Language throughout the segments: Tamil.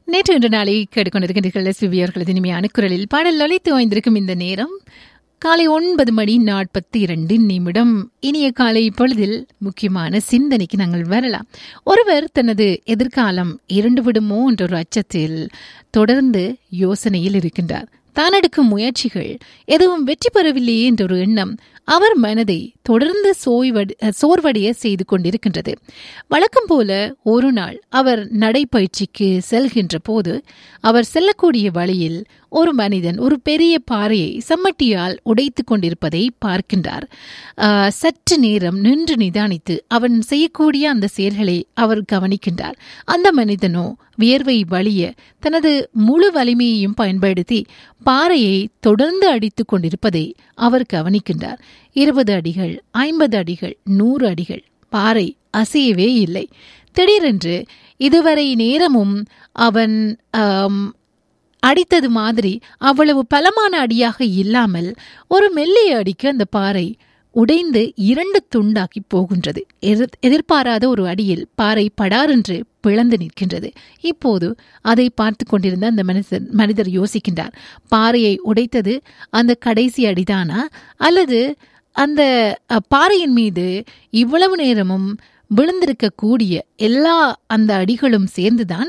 நேற்று இன்று நாளை கேட்டுக்கொண்டிருக்கின்றீர்கள் எஸ்பிபி அவர்களது இனிமையான குரலில் பாடல் அழைத்து வாய்ந்திருக்கும் இந்த நேரம் காலை ஒன்பது மணி நாற்பத்தி இரண்டு நிமிடம் இனிய காலை பொழுதில் முக்கியமான சிந்தனைக்கு நாங்கள் வரலாம் ஒருவர் தனது எதிர்காலம் இரண்டு விடுமோ என்ற ஒரு அச்சத்தில் தொடர்ந்து யோசனையில் இருக்கின்றார் தான் எடுக்கும் முயற்சிகள் எதுவும் வெற்றி பெறவில்லையே என்ற ஒரு எண்ணம் அவர் மனதை தொடர்ந்து சோய்வடி சோர்வடைய செய்து கொண்டிருக்கின்றது வழக்கம் போல ஒரு நாள் அவர் நடைப்பயிற்சிக்கு செல்கின்ற போது அவர் செல்லக்கூடிய வழியில் ஒரு மனிதன் ஒரு பெரிய பாறையை சம்மட்டியால் உடைத்து கொண்டிருப்பதை பார்க்கின்றார் சற்று நேரம் நின்று நிதானித்து அவன் செய்யக்கூடிய அந்த செயல்களை அவர் கவனிக்கின்றார் அந்த மனிதனோ வியர்வை வழிய தனது முழு வலிமையையும் பயன்படுத்தி பாறையை தொடர்ந்து அடித்துக் கொண்டிருப்பதை அவர் கவனிக்கின்றார் இருபது அடிகள் ஐம்பது அடிகள் நூறு அடிகள் பாறை அசையவே இல்லை திடீரென்று இதுவரை நேரமும் அவன் அடித்தது மாதிரி அவ்வளவு பலமான அடியாக இல்லாமல் ஒரு மெல்லிய அடிக்கு அந்த பாறை உடைந்து இரண்டு துண்டாக்கி போகின்றது எதிர்பாராத ஒரு அடியில் பாறை படாரென்று பிளந்து நிற்கின்றது இப்போது அதை பார்த்து கொண்டிருந்த அந்த மனிதர் மனிதர் யோசிக்கின்றார் பாறையை உடைத்தது அந்த கடைசி அடிதானா அல்லது அந்த பாறையின் மீது இவ்வளவு நேரமும் விழுந்திருக்கக்கூடிய எல்லா அந்த அடிகளும் சேர்ந்துதான்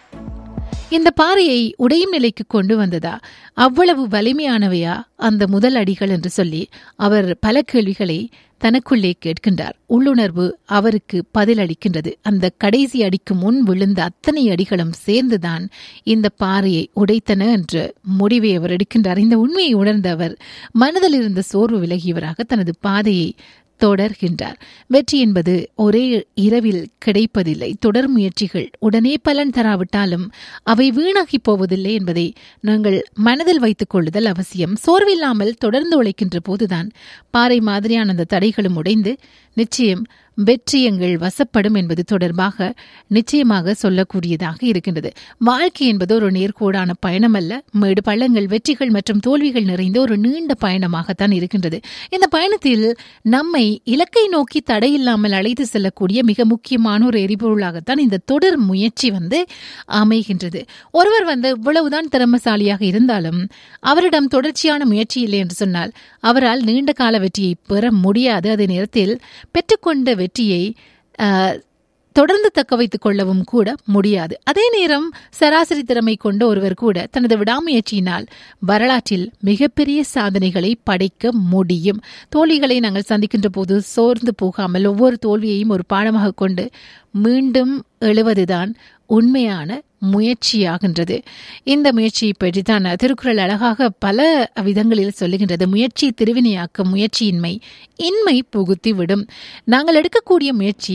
இந்த பாறையை உடையும் நிலைக்கு கொண்டு வந்ததா அவ்வளவு வலிமையானவையா அந்த முதல் அடிகள் என்று சொல்லி அவர் பல கேள்விகளை தனக்குள்ளே கேட்கின்றார் உள்ளுணர்வு அவருக்கு பதிலளிக்கின்றது அந்த கடைசி அடிக்கு முன் விழுந்த அத்தனை அடிகளும் சேர்ந்துதான் இந்த பாறையை உடைத்தன என்று முடிவை அவர் எடுக்கின்றார் இந்த உண்மையை உணர்ந்த அவர் மனதில் இருந்த சோர்வு விலகியவராக தனது பாதையை தொடர்கின்றார் வெற்றி என்பது ஒரே இரவில் கிடைப்பதில்லை தொடர் முயற்சிகள் உடனே பலன் தராவிட்டாலும் அவை வீணாகி போவதில்லை என்பதை நாங்கள் மனதில் வைத்துக் கொள்ளுதல் அவசியம் சோர்வில்லாமல் தொடர்ந்து உழைக்கின்ற போதுதான் பாறை மாதிரியான அந்த தடைகளும் உடைந்து நிச்சயம் வெற்றி எங்கள் வசப்படும் என்பது தொடர்பாக நிச்சயமாக சொல்லக்கூடியதாக இருக்கின்றது வாழ்க்கை என்பது ஒரு நேர்கோடான பயணம் அல்ல மேடு பள்ளங்கள் வெற்றிகள் மற்றும் தோல்விகள் நிறைந்த ஒரு நீண்ட பயணமாகத்தான் இருக்கின்றது இந்த பயணத்தில் நம்மை இலக்கை நோக்கி தடையில்லாமல் அழைத்து செல்லக்கூடிய மிக முக்கியமான ஒரு எரிபொருளாகத்தான் இந்த தொடர் முயற்சி வந்து அமைகின்றது ஒருவர் வந்து இவ்வளவுதான் திறமசாலியாக இருந்தாலும் அவரிடம் தொடர்ச்சியான முயற்சி இல்லை என்று சொன்னால் அவரால் நீண்ட கால வெற்றியை பெற முடியாது அதே நேரத்தில் பெற்றுக்கொண்ட வெற்றியை தொடர்ந்து தக்க வைத்துக் கொள்ளவும் கூட முடியாது அதே நேரம் சராசரி திறமை கொண்ட ஒருவர் கூட தனது விடாமுயற்சியினால் வரலாற்றில் மிகப்பெரிய சாதனைகளை படைக்க முடியும் தோல்விகளை நாங்கள் சந்திக்கின்ற போது சோர்ந்து போகாமல் ஒவ்வொரு தோல்வியையும் ஒரு பாடமாக கொண்டு மீண்டும் எழுவதுதான் உண்மையான முயற்சியாகின்றது இந்த முயற்சியை பற்றித்தான் திருக்குறள் அழகாக பல விதங்களில் சொல்லுகின்றது முயற்சி திருவினையாக்க முயற்சியின்மை இன்மை புகுத்தி விடும் நாங்கள் எடுக்கக்கூடிய முயற்சி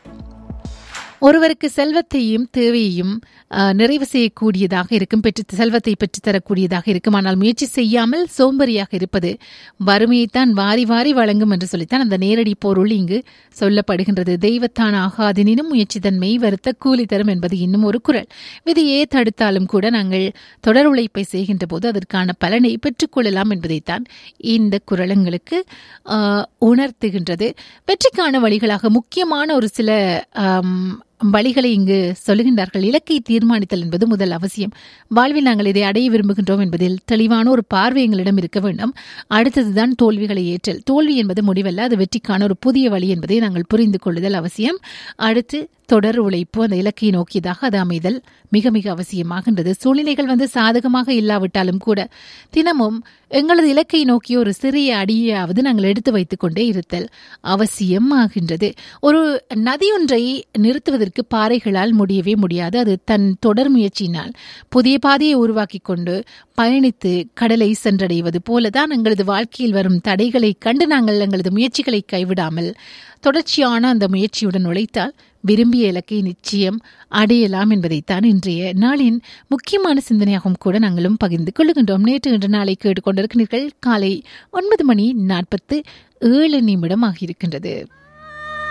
ஒருவருக்கு செல்வத்தையும் தேவையையும் நிறைவு செய்யக்கூடியதாக இருக்கும் பெற்று செல்வத்தை பெற்றுத்தரக்கூடியதாக இருக்கும் ஆனால் முயற்சி செய்யாமல் சோம்பறியாக இருப்பது வறுமையைத்தான் வாரி வாரி வழங்கும் என்று சொல்லித்தான் அந்த நேரடி பொருள் இங்கு சொல்லப்படுகின்றது தெய்வத்தான் ஆகாதெனினும் முயற்சி தன்மை வருத்த கூலி தரும் என்பது இன்னும் ஒரு குரல் விதியே தடுத்தாலும் கூட நாங்கள் தொடர் உழைப்பை செய்கின்ற போது அதற்கான பலனை பெற்றுக்கொள்ளலாம் என்பதைத்தான் இந்த குரலங்களுக்கு உணர்த்துகின்றது வெற்றிக்கான வழிகளாக முக்கியமான ஒரு சில வழிகளை இங்கு சொல்லுகின்றார்கள் இலக்கை தீர்மானித்தல் என்பது முதல் அவசியம் வாழ்வில் நாங்கள் இதை அடைய விரும்புகின்றோம் என்பதில் தெளிவான ஒரு பார்வை எங்களிடம் இருக்க வேண்டும் அடுத்ததுதான் தோல்விகளை ஏற்றல் தோல்வி என்பது முடிவல்ல அது வெற்றிக்கான ஒரு புதிய வழி என்பதை நாங்கள் புரிந்து கொள்ளுதல் அவசியம் அடுத்து தொடர் உழைப்பு அந்த இலக்கை நோக்கியதாக அது அமைதல் மிக மிக அவசியமாகின்றது சூழ்நிலைகள் வந்து சாதகமாக இல்லாவிட்டாலும் கூட தினமும் எங்களது இலக்கை நோக்கிய ஒரு சிறிய அடியாவது நாங்கள் எடுத்து வைத்துக் கொண்டே இருத்தல் அவசியம் ஆகின்றது ஒரு நதியொன்றை நிறுத்துவதற்கு பாறைகளால் முடியவே முடியாது அது தன் தொடர் முயற்சியினால் புதிய பாதையை உருவாக்கி கொண்டு பயணித்து கடலை சென்றடைவது போலதான் எங்களது வாழ்க்கையில் வரும் தடைகளை கண்டு நாங்கள் எங்களது முயற்சிகளை கைவிடாமல் தொடர்ச்சியான அந்த முயற்சியுடன் உழைத்தால் விரும்பிய இலக்கை நிச்சயம் அடையலாம் என்பதைத்தான் இன்றைய நாளின் முக்கியமான சிந்தனையாகவும் கூட நாங்களும் பகிர்ந்து கொள்ளுகின்றோம் நேற்று இன்று நாளை கேட்டுக்கொண்டிருக்கிறீர்கள் காலை ஒன்பது மணி நாற்பத்து ஏழு நிமிடம் ஆகியிருக்கின்றது